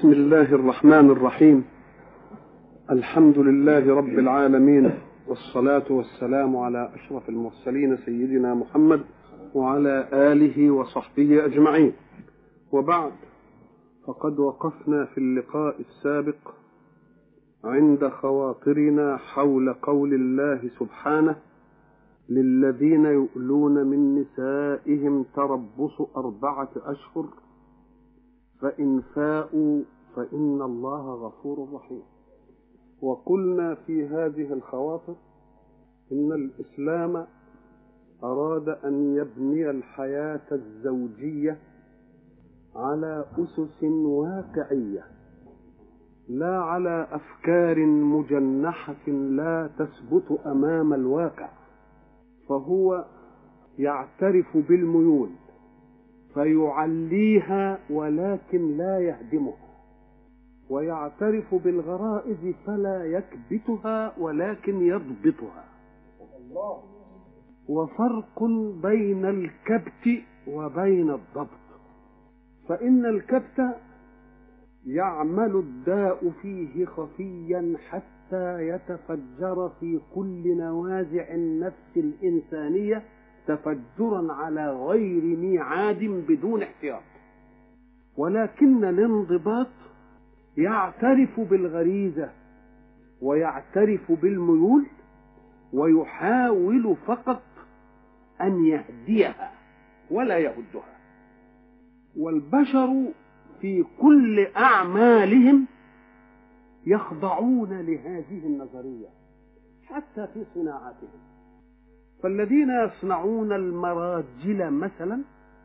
بسم الله الرحمن الرحيم الحمد لله رب العالمين والصلاة والسلام على أشرف المرسلين سيدنا محمد وعلى آله وصحبه أجمعين وبعد فقد وقفنا في اللقاء السابق عند خواطرنا حول قول الله سبحانه للذين يؤلون من نسائهم تربص أربعة أشهر فإن فاءوا فإن الله غفور رحيم وقلنا في هذه الخواطر إن الإسلام أراد أن يبني الحياة الزوجية على أسس واقعية لا على أفكار مجنحة لا تثبت أمام الواقع فهو يعترف بالميول فيعليها ولكن لا يهدمها ويعترف بالغرائز فلا يكبتها ولكن يضبطها وفرق بين الكبت وبين الضبط فإن الكبت يعمل الداء فيه خفيا حتى يتفجر في كل نوازع النفس الإنسانية تفجرا على غير ميعاد بدون احتياط ولكن الانضباط يعترف بالغريزة ويعترف بالميول ويحاول فقط أن يهديها ولا يهدها والبشر في كل أعمالهم يخضعون لهذه النظرية حتى في صناعاتهم فالذين يصنعون المراجل مثلا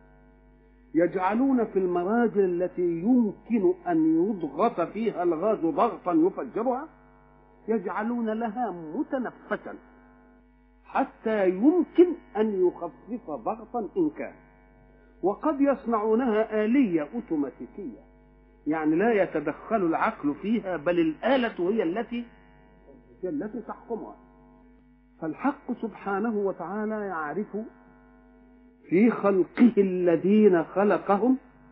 يجعلون في المراجل التي يمكن أن يضغط فيها الغاز ضغطا يفجرها يجعلون لها متنفسا حتى يمكن أن يخفف ضغطا إن كان وقد يصنعونها آلية أوتوماتيكية يعني لا يتدخل العقل فيها بل الآلة هي التي هي التي تحكمها فالحق سبحانه وتعالى يعرف في خلقه الذين خلقهم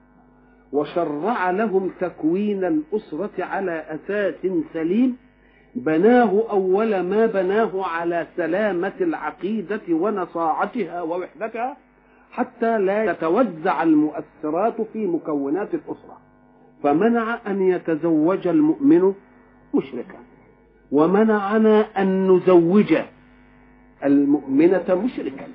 وشرع لهم تكوين الأسرة على أساس سليم بناه أول ما بناه على سلامة العقيدة ونصاعتها ووحدتها حتى لا تتوزع المؤثرات في مكونات الأسرة فمنع أن يتزوج المؤمن مشركا ومنعنا أن نزوج المؤمنة مشركا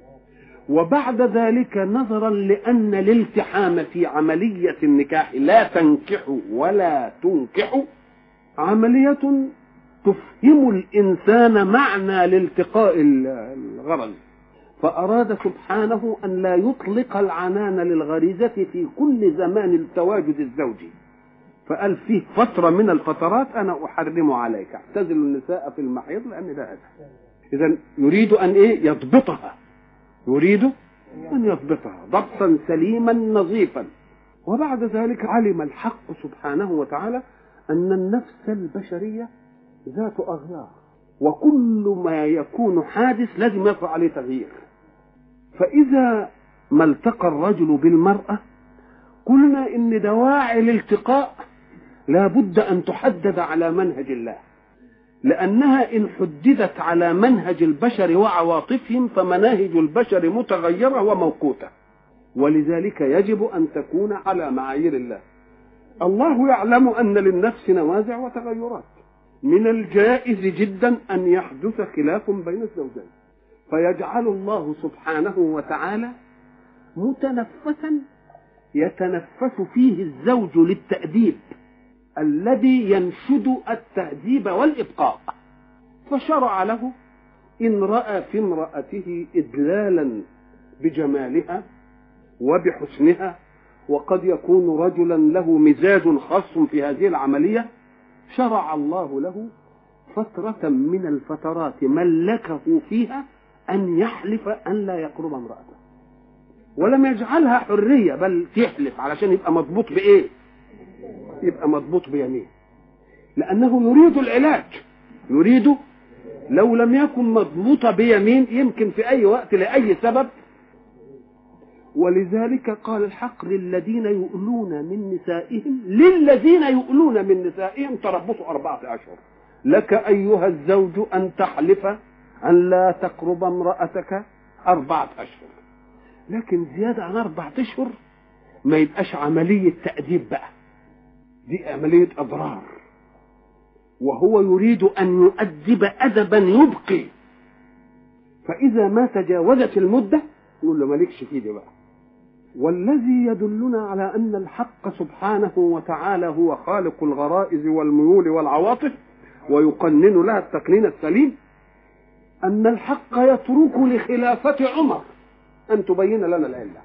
وبعد ذلك نظرا لأن الالتحام في عملية النكاح لا تنكح ولا تنكح عملية تفهم الإنسان معنى لالتقاء الغرض فأراد سبحانه أن لا يطلق العنان للغريزة في كل زمان التواجد الزوجي فقال فيه فترة من الفترات أنا أحرم عليك اعتزل النساء في المحيض لأن ده هذا إذا يريد أن إيه يضبطها يريد أن يضبطها ضبطا سليما نظيفا وبعد ذلك علم الحق سبحانه وتعالى أن النفس البشرية ذات أغيار وكل ما يكون حادث لازم يقع عليه تغيير فإذا ما التقى الرجل بالمرأة قلنا إن دواعي الالتقاء لا بد أن تحدد على منهج الله لأنها إن حددت على منهج البشر وعواطفهم فمناهج البشر متغيرة وموقوتة ولذلك يجب أن تكون على معايير الله الله يعلم أن للنفس نوازع وتغيرات من الجائز جدا أن يحدث خلاف بين الزوجين فيجعل الله سبحانه وتعالى متنفسا يتنفس فيه الزوج للتأديب الذي ينشد التأديب والإبقاء فشرع له إن رأى في امرأته إدلالا بجمالها وبحسنها وقد يكون رجلا له مزاج خاص في هذه العملية شرع الله له فترة من الفترات ملكه فيها أن يحلف أن لا يقرب امرأته ولم يجعلها حرية بل تحلف علشان يبقى مضبوط بإيه يبقى مضبوط بيمين لأنه يريد العلاج يريد لو لم يكن مضبوطة بيمين يمكن في أي وقت لأي سبب ولذلك قال الحق للذين يؤلون من نسائهم للذين يؤلون من نسائهم تربصوا أربعة أشهر لك أيها الزوج أن تحلف أن لا تقرب امرأتك أربعة أشهر لكن زيادة عن أربعة أشهر ما يبقاش عملية تأديب بقى دي عملية أضرار وهو يريد أن يؤدب أدبا يبقي فإذا ما تجاوزت المدة يقول له مالكش في دي بقى والذي يدلنا على أن الحق سبحانه وتعالى هو خالق الغرائز والميول والعواطف ويقنن لها التقنين السليم أن الحق يترك لخلافة عمر أن تبين لنا العلة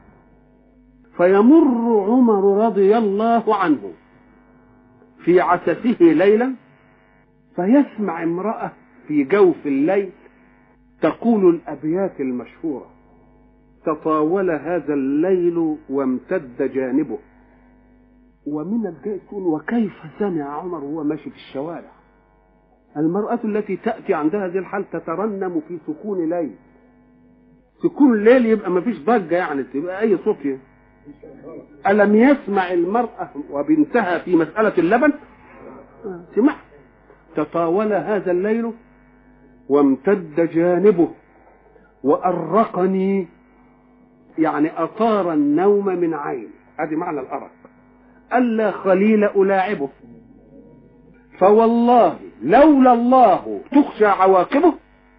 فيمر عمر رضي الله عنه في عسسه ليلا فيسمع امرأة في جوف الليل تقول الأبيات المشهورة تطاول هذا الليل وامتد جانبه ومن الجائز تقول وكيف سمع عمر وهو ماشي في الشوارع المرأة التي تأتي عندها هذه الحال تترنم في سكون ليل سكون الليل يبقى ما فيش ضجة يعني تبقى أي صوت ألم يسمع المرأة وبنتها في مسألة اللبن سمع تطاول هذا الليل وامتد جانبه وأرقني يعني أطار النوم من عيني هذه معنى الأرق ألا خليل ألاعبه فوالله لولا الله تخشى عواقبه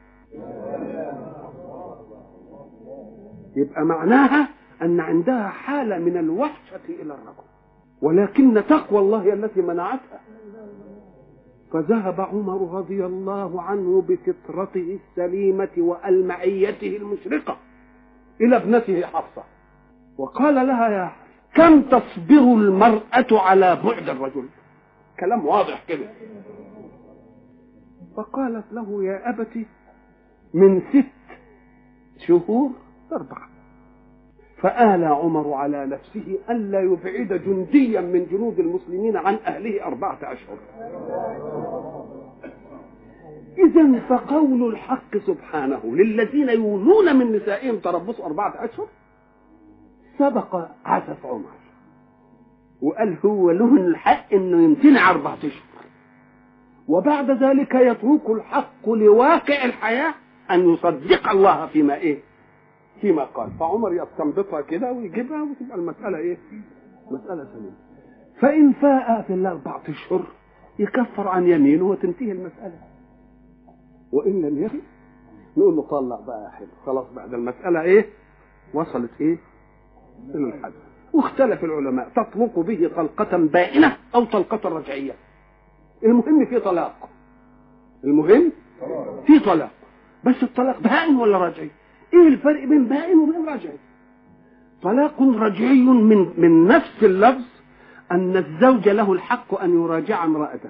يبقى معناها أن عندها حالة من الوحشة إلى الرجل ولكن تقوى الله هي التي منعتها فذهب عمر رضي الله عنه بفطرته السليمة وألمعيته المشرقة إلى ابنته حفصة وقال لها يا كم تصبر المرأة على بعد الرجل كلام واضح كده فقالت له يا أبت من ست شهور أربعة فآل عمر على نفسه ألا يبعد جنديا من جنود المسلمين عن أهله أربعة أشهر إذا فقول الحق سبحانه للذين يولون من نسائهم تربص أربعة أشهر سبق عسف عمر وقال هو له الحق انه يمتنع أربعة أشهر وبعد ذلك يترك الحق لواقع الحياة أن يصدق الله فيما إيه فيما قال فعمر يستنبطها كده ويجيبها وتبقى المسألة إيه مسألة سليمة فإن فاء في الأربعة أشهر يكفر عن يمينه وتنتهي المسألة وإن لم يفي نقول له طلق بقى يا حلو خلاص بعد المسألة إيه وصلت إيه إلى الحد واختلف العلماء تطلق به طلقة بائنة أو طلقة رجعية المهم في طلاق المهم في طلاق بس الطلاق بائن ولا رجعي ايه الفرق بين بائن وبين رجعي طلاق رجعي من من نفس اللفظ ان الزوج له الحق ان يراجع امراته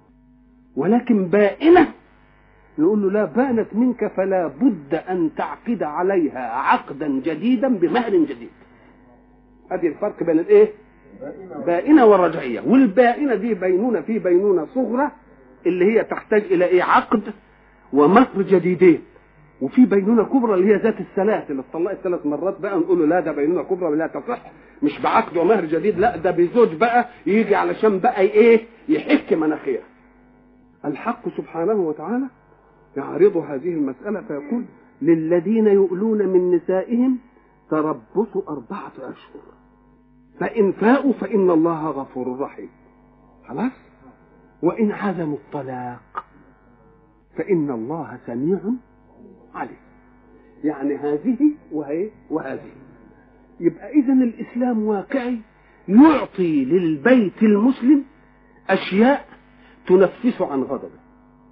ولكن بائنه نقول له لا بانت منك فلا بد ان تعقد عليها عقدا جديدا بمهر جديد ادي الفرق بين الايه بائنه والرجعيه والبائنه دي بينونه في بينونه صغرى اللي هي تحتاج الى ايه عقد ومهر جديدين وفي بينونه كبرى اللي هي ذات الثلاث اللي اتطلقت ثلاث مرات بقى نقول له لا ده بينونه كبرى لا تصح مش بعقد ومهر جديد لا ده بزوج بقى يجي علشان بقى ايه يحك مناخيره الحق سبحانه وتعالى يعرض هذه المسألة فيقول للذين يؤلون من نسائهم تربص أربعة أشهر فإن فاءوا فإن الله غفور رحيم خلاص وإن عزموا الطلاق فإن الله سميع عليم يعني هذه وهي وهذه يبقى إذا الإسلام واقعي يعطي للبيت المسلم أشياء تنفس عن غضبه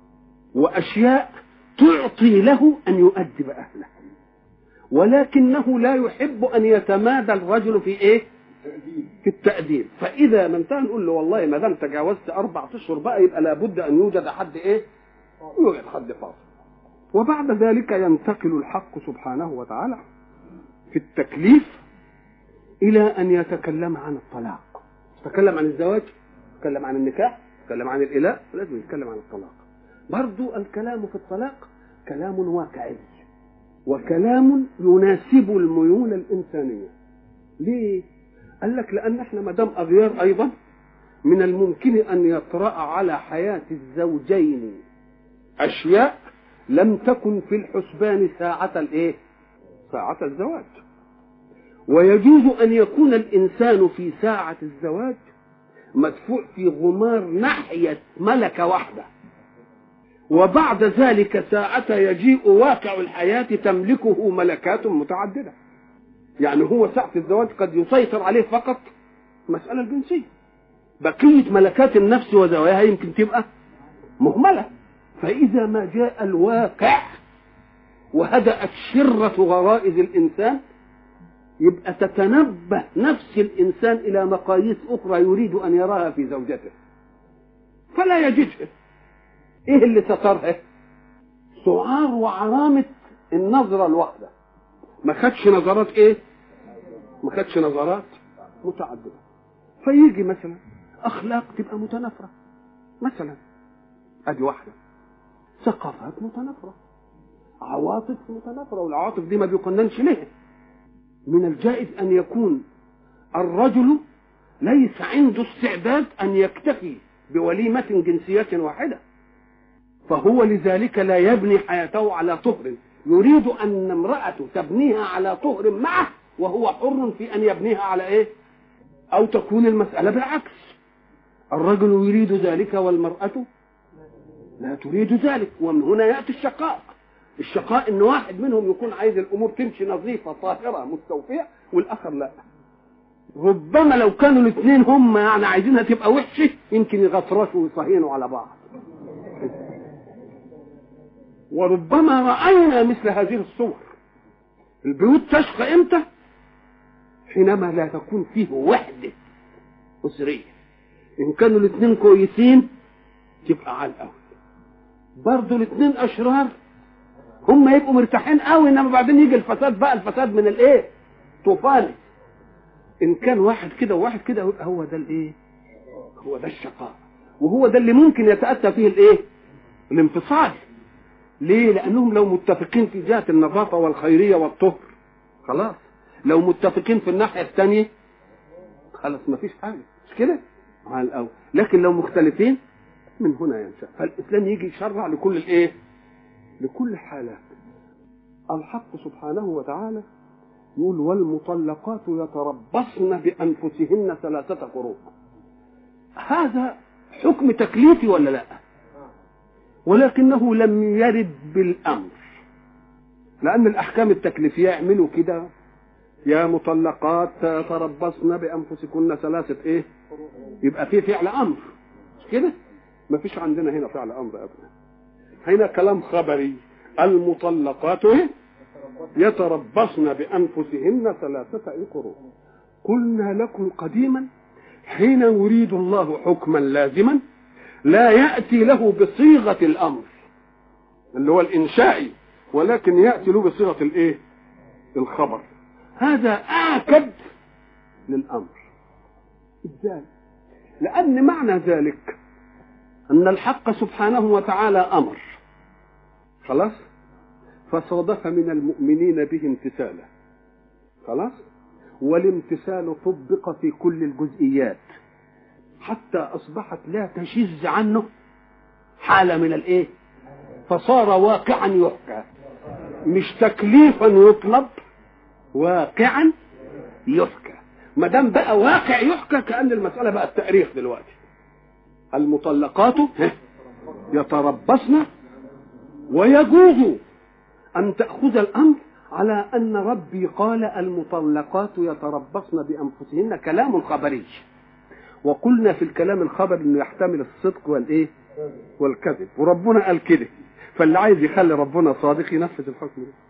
وأشياء تعطي له أن يؤدب أهله ولكنه لا يحب أن يتمادى الرجل في إيه؟ في التأديب فإذا ما انتهى نقول له والله ما دام تجاوزت أربع أشهر بقى يبقى لابد أن يوجد حد إيه؟ يوجد حد فاصل وبعد ذلك ينتقل الحق سبحانه وتعالى في التكليف إلى أن يتكلم عن الطلاق يتكلم عن الزواج يتكلم عن النكاح يتكلم عن الإلاء لازم يتكلم عن الطلاق برضو الكلام في الطلاق كلام واقعي وكلام يناسب الميول الإنسانية ليه قال لك لان احنا ما دام اغيار ايضا من الممكن ان يطرا على حياه الزوجين اشياء لم تكن في الحسبان ساعه الايه ساعه الزواج ويجوز ان يكون الانسان في ساعه الزواج مدفوع في غمار ناحيه ملكه واحده وبعد ذلك ساعة يجيء واقع الحياة تملكه ملكات متعددة يعني هو ساعة الزواج قد يسيطر عليه فقط مسألة الجنسية بقية ملكات النفس وزواياها يمكن تبقى مهملة فإذا ما جاء الواقع وهدأت شرة غرائز الإنسان يبقى تتنبه نفس الإنسان إلى مقاييس أخرى يريد أن يراها في زوجته فلا يجدها إيه اللي سترها؟ سعار وعرامة النظرة الواحدة ما خدش نظرات إيه؟ ما خدش نظرات متعددة فيجي مثلا أخلاق تبقى متنافرة مثلا أدي واحدة ثقافات متنافرة عواطف متنافرة والعواطف دي ما بيقننش ليه من الجائز أن يكون الرجل ليس عنده استعداد أن يكتفي بوليمة جنسية واحدة فهو لذلك لا يبني حياته على طهر يريد أن امرأته تبنيها على طهر معه وهو حر في أن يبنيها على إيه أو تكون المسألة بالعكس الرجل يريد ذلك والمرأة لا تريد ذلك ومن هنا يأتي الشقاء الشقاء ان واحد منهم يكون عايز الامور تمشي نظيفه طاهره مستوفيه والاخر لا ربما لو كانوا الاثنين هم يعني عايزينها تبقى وحشه يمكن يغطرسوا ويصهينوا على بعض وربما راينا مثل هذه الصور البيوت تشقى امتى حينما لا تكون فيه وحده اسريه ان كانوا الاثنين كويسين تبقى على الاول برضه الاثنين اشرار هم يبقوا مرتاحين قوي انما بعدين يجي الفساد بقى الفساد من الايه طوفاني ان كان واحد كده وواحد كده يبقى هو ده الايه هو ده الشقاء وهو ده اللي ممكن يتاتى فيه الايه الانفصال ليه لانهم لو متفقين في جهه النظافه والخيريه والطهر خلاص لو متفقين في الناحيه الثانيه خلاص ما فيش حاجه مش كده على الاول لكن لو مختلفين من هنا ينشا فالاسلام يجي يشرع لكل الايه لكل حالات الحق سبحانه وتعالى يقول والمطلقات يتربصن بأنفسهن ثلاثة قروء هذا حكم تكليفي ولا لا ولكنه لم يرد بالأمر لأن الأحكام التكليفية يعملوا كده يا مطلقات تربصن بأنفسكن ثلاثة إيه يبقى في فعل أمر مش كده ما فيش عندنا هنا فعل أمر أبدا هنا كلام خبري المطلقات يتربصن بأنفسهن ثلاثة قروء قلنا لكم قديما حين يريد الله حكما لازما لا يأتي له بصيغة الأمر اللي هو الإنشائي ولكن يأتي له بصيغة الإيه؟ الخبر هذا آكد للأمر إزاي؟ لأن معنى ذلك أن الحق سبحانه وتعالى أمر خلاص فصادف من المؤمنين به امتثاله خلاص والامتثال طبق في كل الجزئيات حتى اصبحت لا تشذ عنه حاله من الايه فصار واقعا يحكى مش تكليفا يطلب واقعا يحكى ما دام بقى واقع يحكى كان المساله بقى التاريخ دلوقتي المطلقات يتربصن ويجوز أن تأخذ الأمر على أن ربي قال المطلقات يتربصن بأنفسهن كلام خبري وقلنا في الكلام الخبري انه يحتمل الصدق والايه والكذب وربنا قال كده فاللي عايز يخلي ربنا صادق ينفذ الحكم ده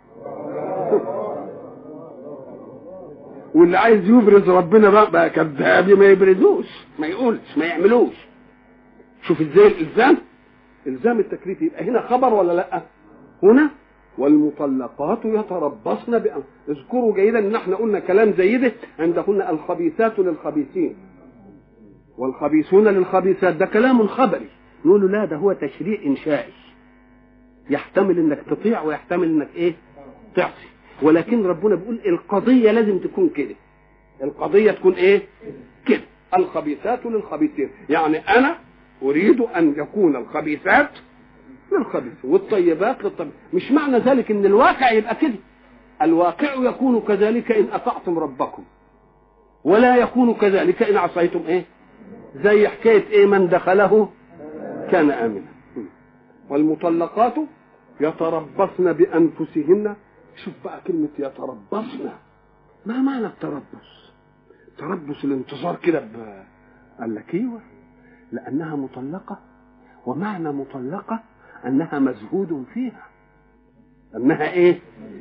واللي عايز يبرز ربنا بقى, بقى كذاب ما يبرزوش ما يقولش ما يعملوش شوف ازاي الالزام الزام التكليف يبقى هنا خبر ولا لا هنا والمطلقات يتربصن بأن اذكروا جيدا ان احنا قلنا كلام زي ده عندهن الخبيثات للخبيثين والخبيثون للخبيثات ده كلام خبري نقول له لا ده هو تشريع انشائي يحتمل انك تطيع ويحتمل انك ايه تعصي ولكن ربنا بيقول القضيه لازم تكون كده القضيه تكون ايه كده الخبيثات للخبيثين يعني انا اريد ان يكون الخبيثات للخبيث والطيبات للطيب مش معنى ذلك ان الواقع يبقى كده الواقع يكون كذلك ان اطعتم ربكم ولا يكون كذلك ان عصيتم ايه زي حكايه ايه من دخله كان امنا والمطلقات يتربصن بانفسهن شوف بقى كلمه يتربصن ما معنى التربص تربص الانتظار كده ب... قال لك ايوه لانها مطلقه ومعنى مطلقه انها مزهود فيها انها ايه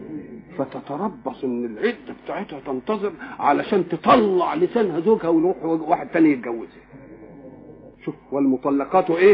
فتتربص ان العده بتاعتها تنتظر علشان تطلع لسانها زوجها ويروح واحد تاني يتجوزها شوف والمطلقات ايه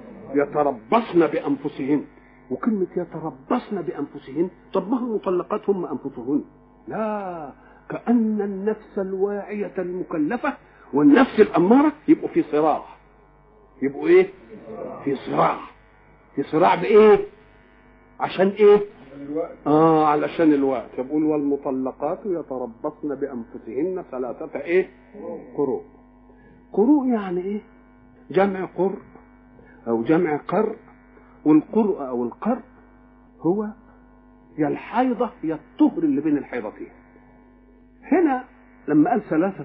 يتربصن بانفسهن وكلمة يتربصن بأنفسهن طب ما هو المطلقات هم أنفسهن لا كأن النفس الواعية المكلفة والنفس الأمارة يبقوا في صراع يبقوا إيه؟ في صراع في صراع بإيه؟ عشان إيه؟ آه علشان الوقت يقول والمطلقات يتربصن بأنفسهن ثلاثة إيه؟ قروء قروء يعني إيه؟ جمع قر أو جمع قر والقرء او القر هو يا الحيضة يا الطهر اللي بين الحيضتين هنا لما قال ثلاثة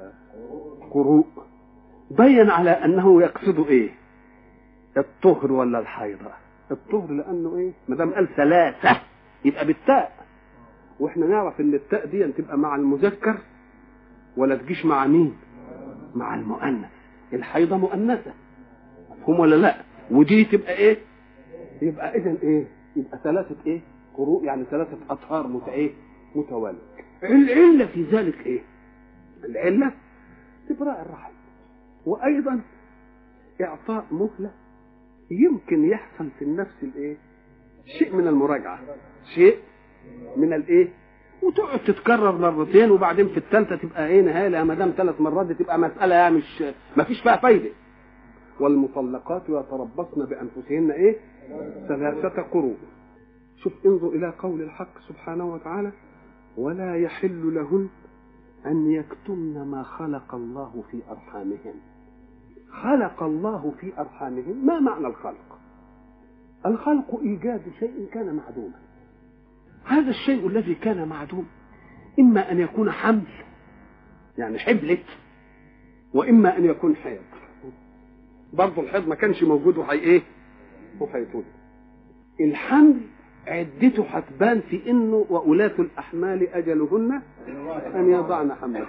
قروء بين على انه يقصد ايه الطهر ولا الحيضة الطهر لانه ايه ما دام قال ثلاثة يبقى بالتاء واحنا نعرف ان التاء دي تبقى مع المذكر ولا تجيش مع مين مع المؤنث الحيضة مؤنثة مفهوم ولا لا ودي تبقى ايه يبقى اذا ايه يبقى ثلاثه ايه قروء يعني ثلاثه اطهار مت ايه متواليه العله في ذلك ايه العله استبراء الرحم وايضا اعطاء مهله يمكن يحصل في النفس الايه شيء من المراجعه شيء من الايه وتقعد تتكرر مرتين وبعدين في الثالثه تبقى ايه نهايه ما دام ثلاث مرات دي تبقى مساله يعني مش ما فيش فيها فايده والمطلقات يتربصن بانفسهن ايه ثلاثة قروء شوف انظر إلى قول الحق سبحانه وتعالى ولا يحل لهن أن يكتمن ما خلق الله في أرحامهن خلق الله في أرحامهن ما معنى الخلق الخلق إيجاد شيء كان معدوما هذا الشيء الذي كان معدوم إما أن يكون حمل يعني حبلت وإما أن يكون حيض برضه الحيض ما كانش موجود وحي إيه وهيتولد الحمل عدته هتبان في انه واولاة الاحمال اجلهن ان يضعن حملهن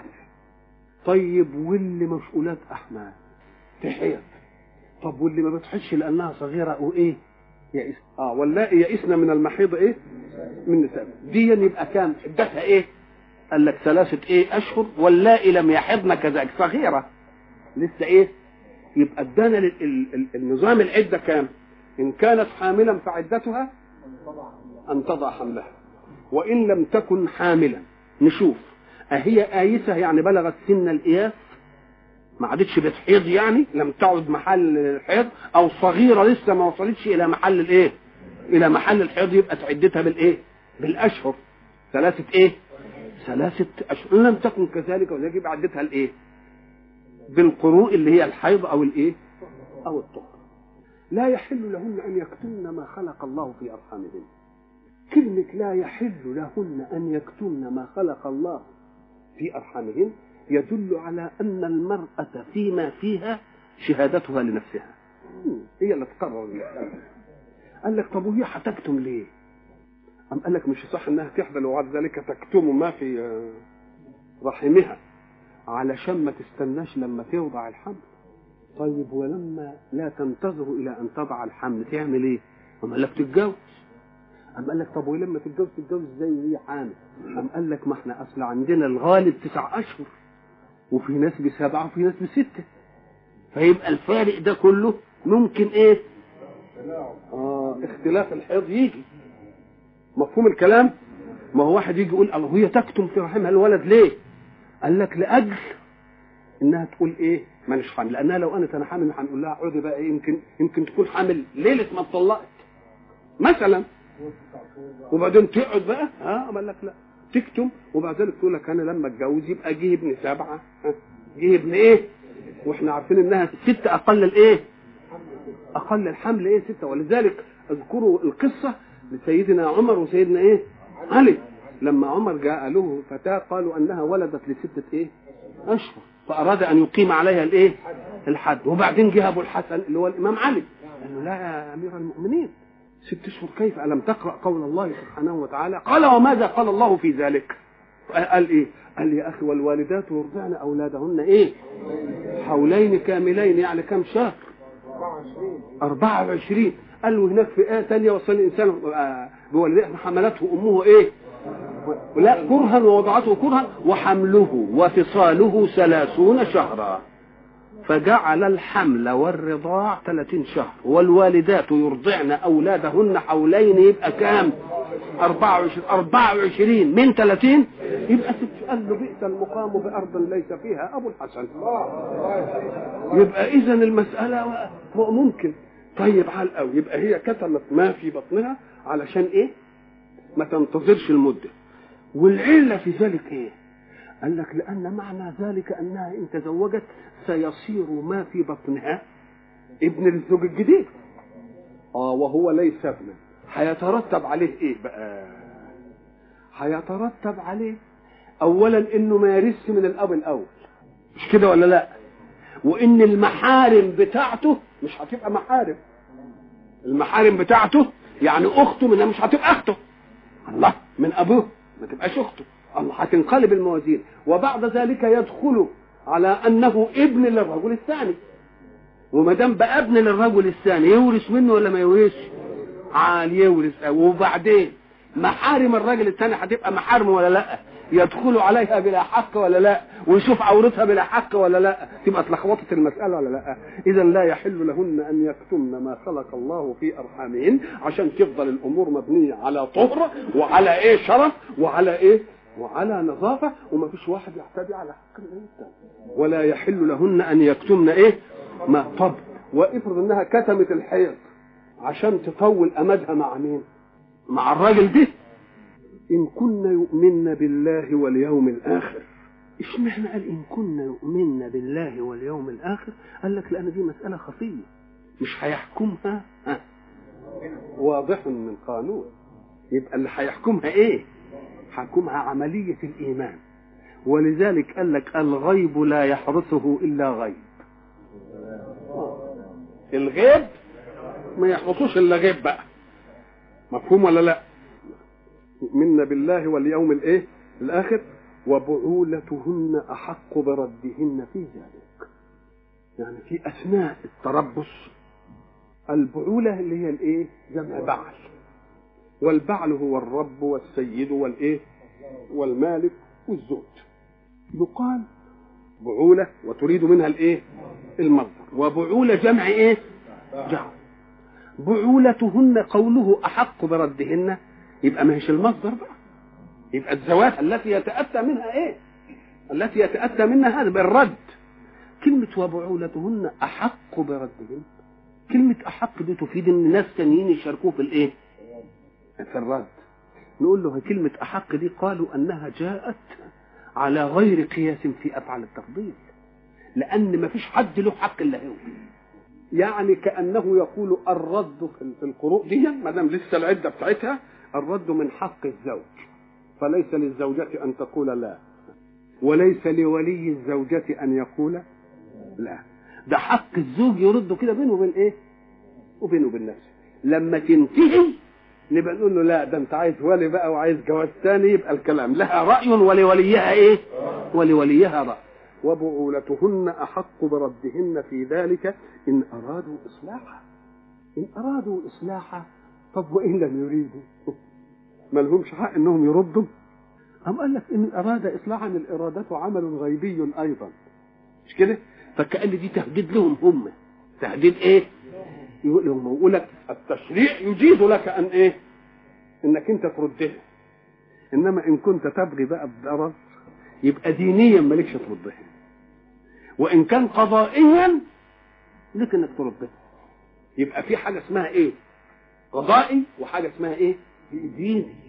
طيب واللي مش اولاد احمال تحيض طب واللي ما بتحش لانها صغيره او ايه يئس اه واللائي يئسن من المحيض ايه من نساء دي يبقى كان عدتها ايه قال لك ثلاثه ايه اشهر واللائي لم يحضن كذلك صغيره لسه ايه يبقى ادانا النظام العده كام إن كانت حاملا فعدتها أن تضع حملها وإن لم تكن حاملا نشوف أهي آيسة يعني بلغت سن الإياس ما عادتش بتحيض يعني لم تعد محل الحيض أو صغيرة لسه ما وصلتش إلى محل الإيه؟ إلى محل الحيض يبقى تعدتها بالإيه؟ بالأشهر ثلاثة إيه؟ ثلاثة أشهر إن لم تكن كذلك يجب عدتها الإيه؟ بالقروء اللي هي الحيض أو الإيه؟ أو الطهر لا يحل لهن أن يكتمن ما خلق الله في أرحامهن كلمة لا يحل لهن أن يكتمن ما خلق الله في أرحامهن يدل على أن المرأة فيما فيها شهادتها لنفسها هي اللي تقرر المسألة قال لك طب وهي هتكتم ليه؟ أم قال لك مش صح انها تحبل وبعد ذلك تكتم ما في رحمها علشان ما تستناش لما توضع الحمل طيب ولما لا تنتظر الى ان تضع الحمل تعمل ايه؟ أم قال لك تتجوز أم قال لك طب ولما تتجوز تتجوز ازاي وهي حامل؟ أم قال لك ما احنا اصل عندنا الغالب تسع اشهر وفي ناس بسبعه وفي ناس بسته فيبقى الفارق ده كله ممكن ايه؟ اه اختلاف الحيض يجي مفهوم الكلام؟ ما هو واحد يجي يقول الله هي تكتم في رحمها الولد ليه؟ قال لك لاجل انها تقول ايه؟ مانيش حامل لانها لو انا انا حامل هنقول لها اقعدي بقى ايه يمكن يمكن تكون حامل ليله ما اتطلقت مثلا وبعدين تقعد بقى ها قال لك لا تكتم وبعد ذلك تقول لك انا لما اتجوز يبقى جه ابن سبعه ها؟ جه ابن ايه واحنا عارفين انها ست اقل الايه اقل الحمل ايه ستة ولذلك اذكروا القصة لسيدنا عمر وسيدنا ايه علي لما عمر جاء له فتاة قالوا انها ولدت لستة ايه اشهر فاراد ان يقيم عليها الايه الحد وبعدين جه ابو الحسن اللي هو الامام علي قال له لا يا امير المؤمنين ست اشهر كيف الم تقرا قول الله سبحانه وتعالى قال وماذا قال الله في ذلك قال ايه قال يا اخي والوالدات يرضعن اولادهن ايه حولين كاملين يعني كم شهر 24 قال له هناك في آية ثانية وصل الإنسان بوالديه حملته أمه إيه؟ لا كرها ووضعته كرها وحمله وفصاله ثلاثون شهرا فجعل الحمل والرضاع 30 شهر والوالدات يرضعن أولادهن حولين يبقى كام؟ 24 24 من 30 يبقى ست قال له بئس المقام بأرض ليس فيها أبو الحسن يبقى إذا المسألة ممكن طيب على الأول يبقى هي كتمت ما في بطنها علشان إيه؟ ما تنتظرش المدة والعلة في ذلك إيه؟ قال لك لأن معنى ذلك أنها إن تزوجت سيصير ما في بطنها ابن الزوج الجديد اه وهو ليس ابنا هيترتب عليه ايه بقى هيترتب عليه اولا انه ما يرث من الاب الاول مش كده ولا لا وان المحارم بتاعته مش هتبقى محارم المحارم بتاعته يعني اخته منها مش هتبقى اخته الله من ابوه ما تبقاش اخته الله هتنقلب الموازين وبعد ذلك يدخل على انه ابن للرجل الثاني وما دام بقى ابن للرجل الثاني يورث منه ولا ما يورثش عال يورث وبعدين محارم الراجل الثاني هتبقى محارم ولا لا يدخل عليها بلا حق ولا لا ويشوف عورتها بلا حق ولا لا تبقى اتلخبطت المساله ولا لا اذا لا يحل لهن ان يكتمن ما خلق الله في ارحامهن عشان تفضل الامور مبنيه على طهر وعلى ايه شرف وعلى ايه وعلى نظافه وما فيش واحد يعتدي على حق الانسان ولا يحل لهن ان يكتمن ايه ما طب وافرض انها كتمت الحيض عشان تطول امدها مع مين مع الراجل ده ان كنا يؤمن بالله واليوم الاخر اشمعنى قال ان كنا يؤمن بالله واليوم الاخر قال لك لان دي مساله خفيه مش هيحكمها ها واضح من قانون يبقى اللي هيحكمها ايه حكمها عمليه الايمان ولذلك قال لك الغيب لا يحرسه الا غيب الغيب ما يحرسوش الا غيب بقى مفهوم ولا لا يؤمن بالله واليوم الايه الاخر وبعولتهن احق بردهن في ذلك يعني في اثناء التربص البعوله اللي هي الايه جمع بعل والبعل هو الرب والسيد والايه والمالك والزوج يقال بعوله وتريد منها الايه المصدر وبعوله جمع ايه جمع بعولتهن قوله احق بردهن يبقى ما هيش المصدر بقى يبقى الزواج التي يتاتى منها ايه التي يتاتى منها هذا بالرد كلمه وبعولتهن احق بردهن كلمه احق دي تفيد ان ناس تانيين يشاركوه في الايه في الرد نقول له كلمه احق دي قالوا انها جاءت على غير قياس في افعال التفضيل لان ما فيش حد له حق الا هو يعني كانه يقول الرد في القروء دي ما دام لسه العده بتاعتها الرد من حق الزوج فليس للزوجة أن تقول لا وليس لولي الزوجة أن يقول لا ده حق الزوج يرد كده بينه وبين إيه وبينه وبين نفسه لما تنتهي نبقى نقول له لا ده انت عايز ولي بقى وعايز جواز ثاني يبقى الكلام لها رأي ولوليها ايه ولوليها رأي وبعولتهن أحق بردهن في ذلك إن أرادوا إصلاحا إن أرادوا إصلاحا طب وإن لم يريدوا ما لهمش حق إنهم يردوا أم قال لك إن أراد إصلاحا الإرادة عمل غيبي أيضا مش كده فكأن دي تهديد لهم هم تهديد إيه يقول لهم يقول لك التشريع يجيز لك أن إيه إنك أنت تردها إنما إن كنت تبغي بقى الضرر يبقى دينيا مالكش تردها وإن كان قضائيا لك إنك تردها يبقى في حاجة اسمها إيه قضائي وحاجة اسمها إيه ديني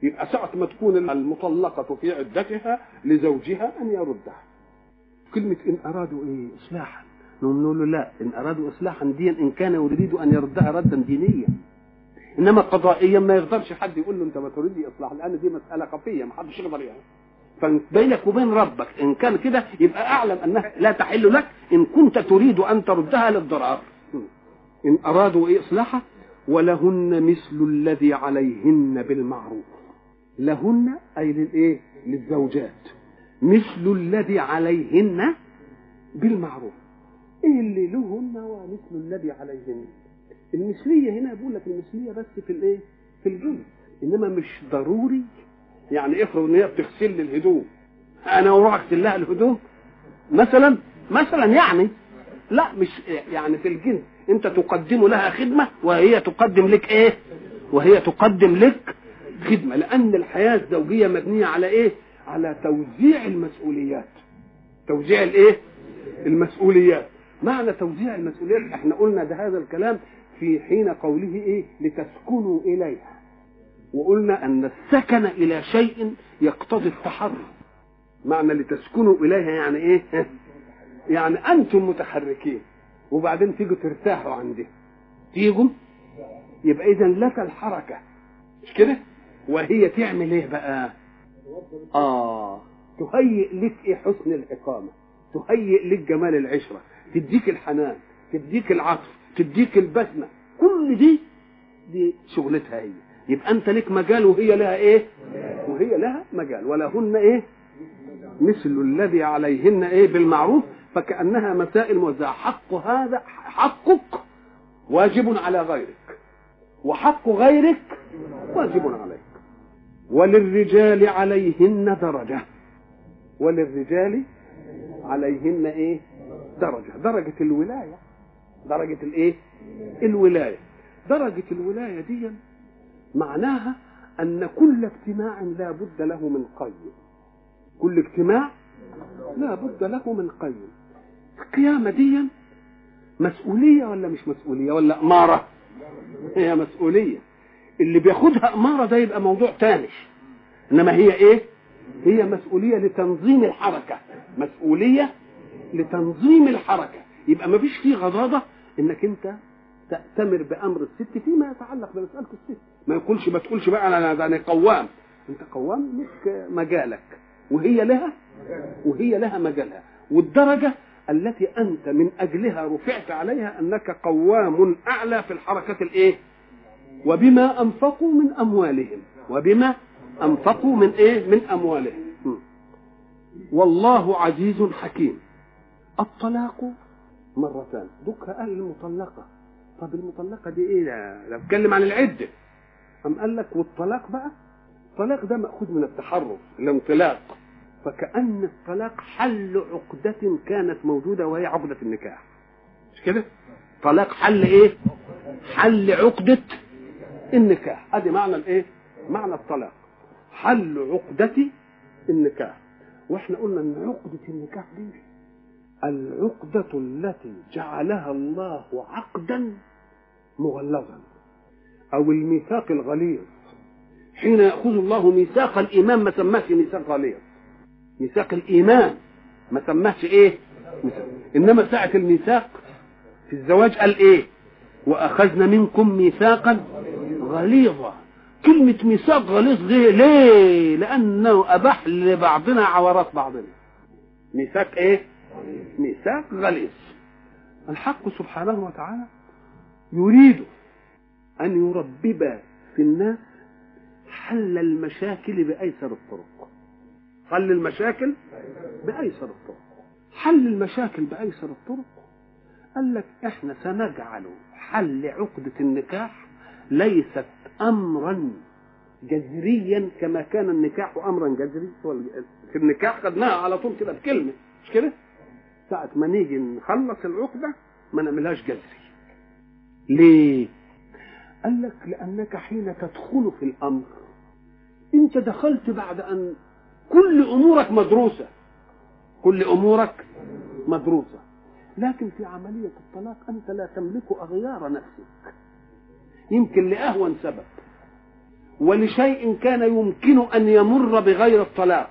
يبقى ساعة ما تكون المطلقة في عدتها لزوجها أن يردها كلمة إن أرادوا إيه إصلاحا نقول له لا إن أرادوا إصلاحا ديا إن كان يريد أن يردها ردا دينيا إنما قضائيا ما يقدرش حد يقول له أنت ما تريدي إصلاح لأن دي مسألة خفية ما حدش يقدر يعني فبينك وبين ربك إن كان كده يبقى أعلم أنها لا تحل لك إن كنت تريد أن تردها للضرار إن أرادوا إيه إصلاحا ولهن مثل الذي عليهن بالمعروف لهن أي للإيه للزوجات مثل الذي عليهن بالمعروف ايه اللي لهن ومثل الذي عليهن المثليه هنا بقول لك المثليه بس في الايه في الجنس انما مش ضروري يعني افرض ان هي بتغسل لي الهدوم انا اروح اغسل لها الهدوم مثلا مثلا يعني لا مش يعني في الجنس انت تقدم لها خدمه وهي تقدم لك ايه وهي تقدم لك خدمه لان الحياه الزوجيه مبنيه على ايه على توزيع المسؤوليات توزيع الايه المسؤوليات معنى توزيع المسؤوليات احنا قلنا ده هذا الكلام في حين قوله ايه لتسكنوا اليها وقلنا ان السكن الى شيء يقتضي التحرك معنى لتسكنوا اليها يعني ايه يعني انتم متحركين وبعدين تيجوا ترتاحوا عندها تيجوا يبقى اذا لك الحركه مش كده وهي تعمل ايه بقى اه تهيئ لك ايه حسن الاقامه تهيئ لك جمال العشره تديك الحنان تديك العطف تديك البسمه كل دي دي شغلتها هي يبقى انت لك مجال وهي لها ايه وهي لها مجال ولهن ايه مثل الذي عليهن ايه بالمعروف فكانها مسائل موزعه حق هذا حقك واجب على غيرك وحق غيرك واجب عليك وللرجال عليهن درجه وللرجال عليهن ايه درجة درجة الولاية درجة الايه الولاية درجة الولاية دي معناها ان كل اجتماع لا بد له من قيم كل اجتماع لا بد له من قيم القيامة دي مسؤولية ولا مش مسؤولية ولا أمارة هي مسؤولية اللي بياخدها أمارة ده يبقى موضوع تاني إنما هي إيه هي مسؤولية لتنظيم الحركة مسؤولية لتنظيم الحركة يبقى ما فيش فيه غضاضة انك انت تأتمر بأمر الست فيما يتعلق بمسألة الست ما يقولش ما تقولش بقى انا انا قوام انت قوام لك مجالك وهي لها وهي لها مجالها والدرجة التي انت من اجلها رفعت عليها انك قوام اعلى في الحركة الايه وبما انفقوا من اموالهم وبما انفقوا من ايه من اموالهم والله عزيز حكيم الطلاق مرتان دوك قال المطلقة طب المطلقة دي ايه ده ده بتكلم عن العدة أم قال لك والطلاق بقى الطلاق ده مأخوذ من التحرف الانطلاق فكأن الطلاق حل عقدة كانت موجودة وهي عقدة النكاح مش كده طلاق حل ايه حل عقدة النكاح ادي معنى الايه معنى الطلاق حل عقدة النكاح واحنا قلنا ان عقدة النكاح دي العقدة التي جعلها الله عقدا مغلظا او الميثاق الغليظ حين يأخذ الله ميثاق الإيمان ما سماش ميثاق غليظ ميثاق الإيمان ما سماش إيه ميثاق. إنما ساعة الميثاق في الزواج قال إيه وأخذنا منكم ميثاقا غليظا كلمة ميثاق غليظ دي ليه؟ لأنه أباح لبعضنا عورات بعضنا ميثاق إيه؟ ميثاق غليظ الحق سبحانه وتعالى يريد أن يربب في الناس حل المشاكل بأيسر الطرق حل المشاكل بأيسر الطرق حل المشاكل بأيسر الطرق قال لك احنا سنجعل حل عقدة النكاح ليست أمرا جذريا كما كان النكاح أمرا جذري في النكاح خدناها على طول كده بكلمة مش كده ساعة ما نيجي نخلص العقدة ما نعملهاش جذري ليه قال لك لأنك حين تدخل في الأمر أنت دخلت بعد أن كل أمورك مدروسة كل أمورك مدروسة لكن في عملية الطلاق أنت لا تملك أغيار نفسك يمكن لأهون سبب ولشيء كان يمكن أن يمر بغير الطلاق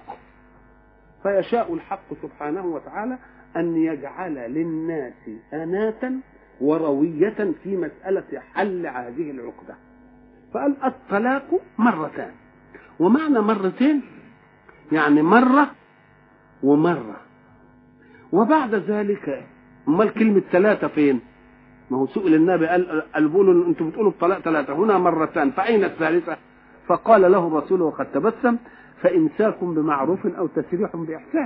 فيشاء الحق سبحانه وتعالى أن يجعل للناس أناة وروية في مسألة حل هذه العقدة فقال الطلاق مرتان ومعنى مرتين يعني مرة ومرة وبعد ذلك امال كلمة ثلاثة فين؟ ما هو سئل النبي قال قال بيقولوا انتم بتقولوا الطلاق ثلاثة هنا مرتان فأين الثالثة؟ فقال له الرسول وقد تبسم فإمساك بمعروف أو تسريح بإحسان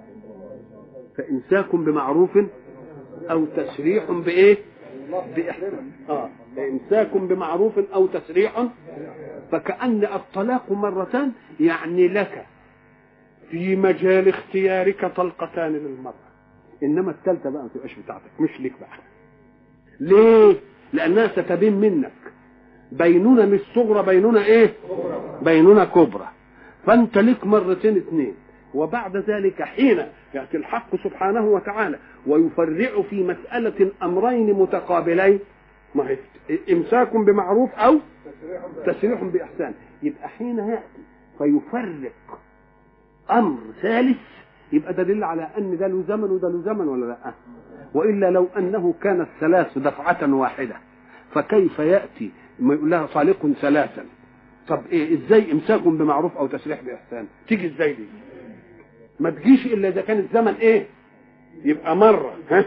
فإمساك بمعروف أو تسريح بإيه؟ بإحسان آه إمساك بمعروف أو تسريح فكأن الطلاق مرتان يعني لك في مجال اختيارك طلقتان للمرأة إنما الثالثة بقى ما تبقاش بتاعتك مش ليك بقى ليه؟ لأنها ستبين منك بينونة مش صغرى بينونة إيه؟ بينونة كبرى فأنت ليك مرتين اثنين وبعد ذلك حين يأتي الحق سبحانه وتعالى ويفرع في مسألة أمرين متقابلين ما هي إمساك بمعروف أو تسريح بإحسان يبقى حين يأتي فيفرق أمر ثالث يبقى دليل على أن ده له زمن وده له زمن ولا لا وإلا لو أنه كان الثلاث دفعة واحدة فكيف يأتي ما يقول لها صالق ثلاثا طب ايه ازاي امساك بمعروف او تسريح باحسان تيجي ازاي دي ما تجيش الا اذا كان الزمن ايه يبقى مره ها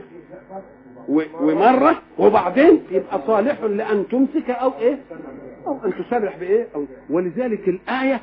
ومره وبعدين يبقى صالح لان تمسك او ايه او ان تسرح بايه أو ولذلك الايه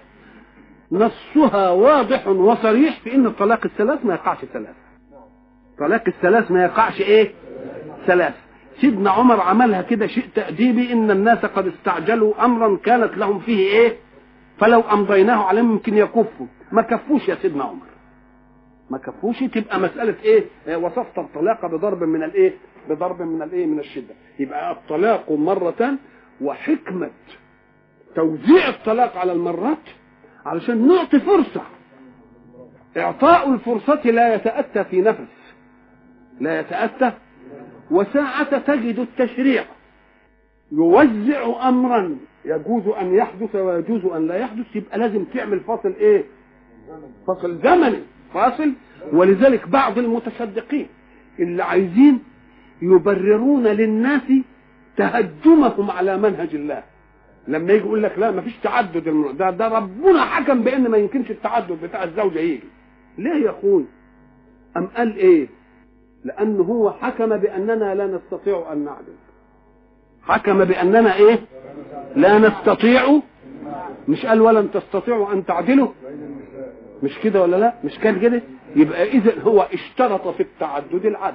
نصها واضح وصريح في ان الطلاق الثلاث ما يقعش ثلاث طلاق الثلاث ما يقعش ايه ثلاث سيدنا عمر عملها كده شيء تأديبي ان الناس قد استعجلوا امرا كانت لهم فيه ايه فلو امضيناه عليهم يمكن يكفوا ما كفوش يا سيدنا عمر ما كفوش تبقى مسألة ايه وصفت الطلاق بضرب من الايه بضرب من الايه من الشدة يبقى الطلاق مرة وحكمة توزيع الطلاق على المرات علشان نعطي فرصة اعطاء الفرصة لا يتأتى في نفس لا يتأتى وساعة تجد التشريع يوزع امرا يجوز ان يحدث ويجوز ان لا يحدث يبقى لازم تعمل فاصل ايه فاصل زمني فاصل ولذلك بعض المتصدقين اللي عايزين يبررون للناس تهجمهم على منهج الله لما يجي يقول لك لا ما فيش تعدد المر... ده ده ربنا حكم بان ما يمكنش التعدد بتاع الزوجه يجي ليه يا اخوي ام قال ايه لأنه هو حكم بأننا لا نستطيع أن نعدل حكم بأننا إيه لا نستطيع مش قال ولن تستطيعوا أن تعدلوا مش كده ولا لا مش كان كده يبقى إذا هو اشترط في التعدد العدل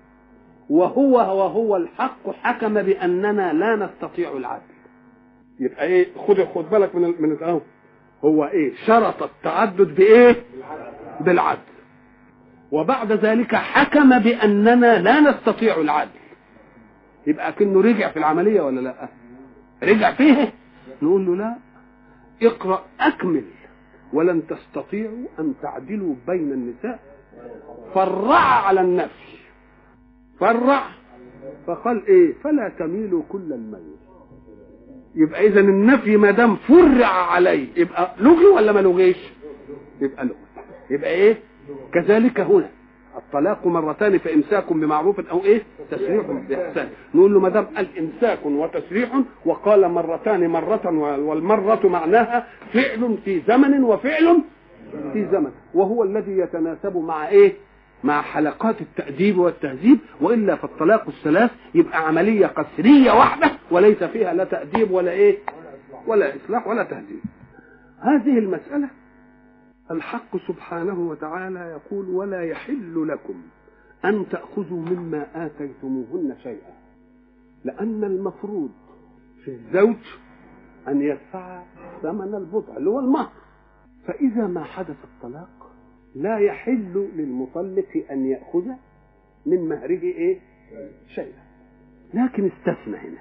وهو وهو الحق حكم بأننا لا نستطيع العدل يبقى ايه خد خد بالك من ال... من الاول هو ايه شرط التعدد بايه بالعدل وبعد ذلك حكم باننا لا نستطيع العدل يبقى كأنه رجع في العمليه ولا لا رجع فيه نقول له لا اقرا اكمل ولن تستطيعوا ان تعدلوا بين النساء فرع على النفي فرع فقال ايه فلا تميلوا كل الميل يبقى اذا النفي ما دام فرع عليه يبقى لغي ولا ما لغيش يبقى لغي يبقى ايه كذلك هنا الطلاق مرتان فامساك بمعروف او ايه تسريح باحسان نقول له ما دام قال امساك وتسريح وقال مرتان مره والمره معناها فعل في زمن وفعل في زمن وهو الذي يتناسب مع ايه مع حلقات التأديب والتهذيب وإلا فالطلاق الثلاث يبقى عملية قسرية واحدة وليس فيها لا تأديب ولا إيه ولا إصلاح ولا تهذيب هذه المسألة الحق سبحانه وتعالى يقول ولا يحل لكم أن تأخذوا مما آتيتموهن شيئا لأن المفروض في الزوج أن يدفع ثمن البضع اللي هو المهر فإذا ما حدث الطلاق لا يحل للمطلق ان ياخذ من مهره ايه شيئا لكن استثنى هنا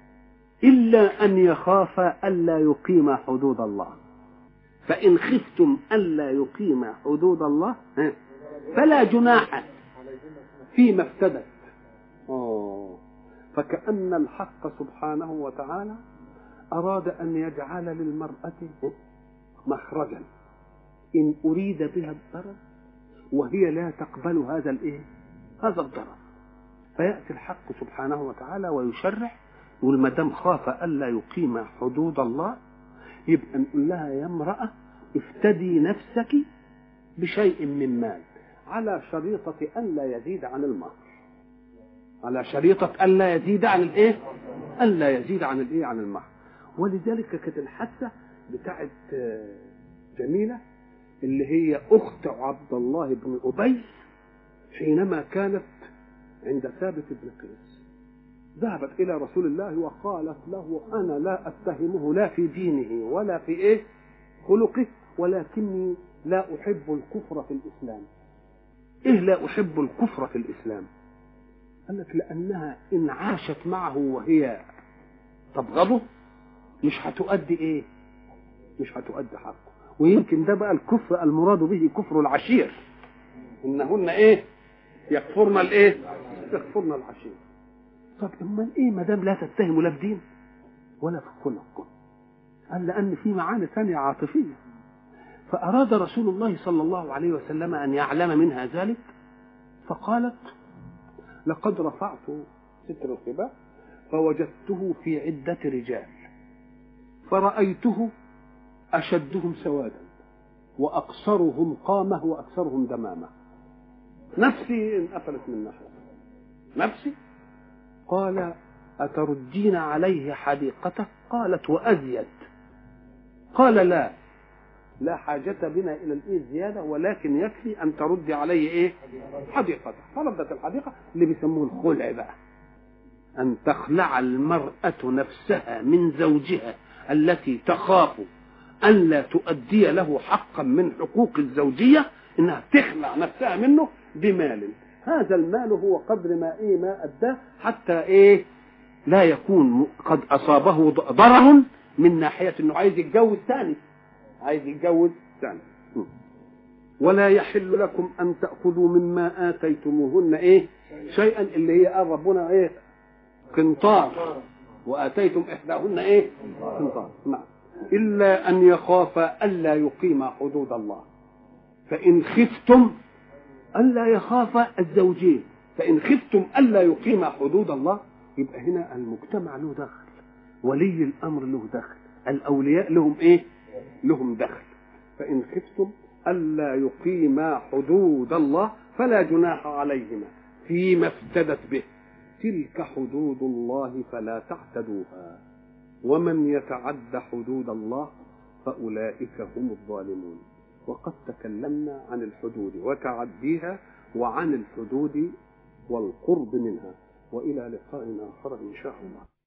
الا ان يخاف الا يقيم حدود الله فان خفتم الا يقيم حدود الله فلا جناح فيما افتدت أوه. فكأن الحق سبحانه وتعالى أراد أن يجعل للمرأة مخرجا إن أريد بها الضرر وهي لا تقبل هذا الإيه؟ هذا الضرر فيأتي الحق سبحانه وتعالى ويشرع يقول ما دام خاف ألا يقيم حدود الله يبقى نقول لها يا امرأة افتدي نفسك بشيء من مال على شريطة ألا يزيد عن المهر على شريطة ألا يزيد عن الإيه؟ ألا يزيد عن الإيه؟ عن المهر ولذلك كانت الحادثة بتاعت جميلة اللي هي أخت عبد الله بن أبي حينما كانت عند ثابت بن قيس ذهبت إلى رسول الله وقالت له أنا لا أتهمه لا في دينه ولا في إيه خلقه ولكني لا أحب الكفر في الإسلام إيه لا أحب الكفر في الإسلام قال لك لأنها إن عاشت معه وهي تبغضه مش هتؤدي إيه مش هتؤدي حقه ويمكن ده بقى الكفر المراد به كفر العشير إنهن إيه يكفرن الإيه يكفرن العشير طب امال ايه ما دام لا تتهم لا في دين ولا في خلق قال لان في معاني ثانيه عاطفيه فاراد رسول الله صلى الله عليه وسلم ان يعلم منها ذلك فقالت لقد رفعت ستر الخباء فوجدته في عدة رجال فرأيته أشدهم سوادا وأقصرهم قامة وأكثرهم دمامة نفسي انقفلت من ناحية نفسي قال أتردين عليه حديقته قالت وأزيد قال لا لا حاجة بنا إلى الإيه زيادة ولكن يكفي أن تردي عليه إيه حديقته فردت الحديقة اللي بيسموه الخلع بقى أن تخلع المرأة نفسها من زوجها التي تخاف أن لا تؤدي له حقا من حقوق الزوجية إنها تخلع نفسها منه بمال هذا المال هو قدر ما ايه ما اداه حتى ايه لا يكون قد اصابه ضرر من ناحيه انه عايز يتجوز ثاني عايز يتجوز ثاني ولا يحل لكم ان تاخذوا مما اتيتموهن ايه شيئا اللي هي قال ربنا ايه قنطار واتيتم احداهن ايه قنطار نعم الا ان يخافا الا يقيما حدود الله فان خفتم ألا يخاف الزوجين فإن خفتم ألا يقيم حدود الله يبقى هنا المجتمع له دخل ولي الأمر له دخل الأولياء لهم إيه لهم دخل فإن خفتم ألا يقيما حدود الله فلا جناح عليهما فيما افتدت به تلك حدود الله فلا تعتدوها ومن يتعد حدود الله فأولئك هم الظالمون وقد تكلمنا عن الحدود وتعديها وعن الحدود والقرب منها والى لقاء اخر ان شاء الله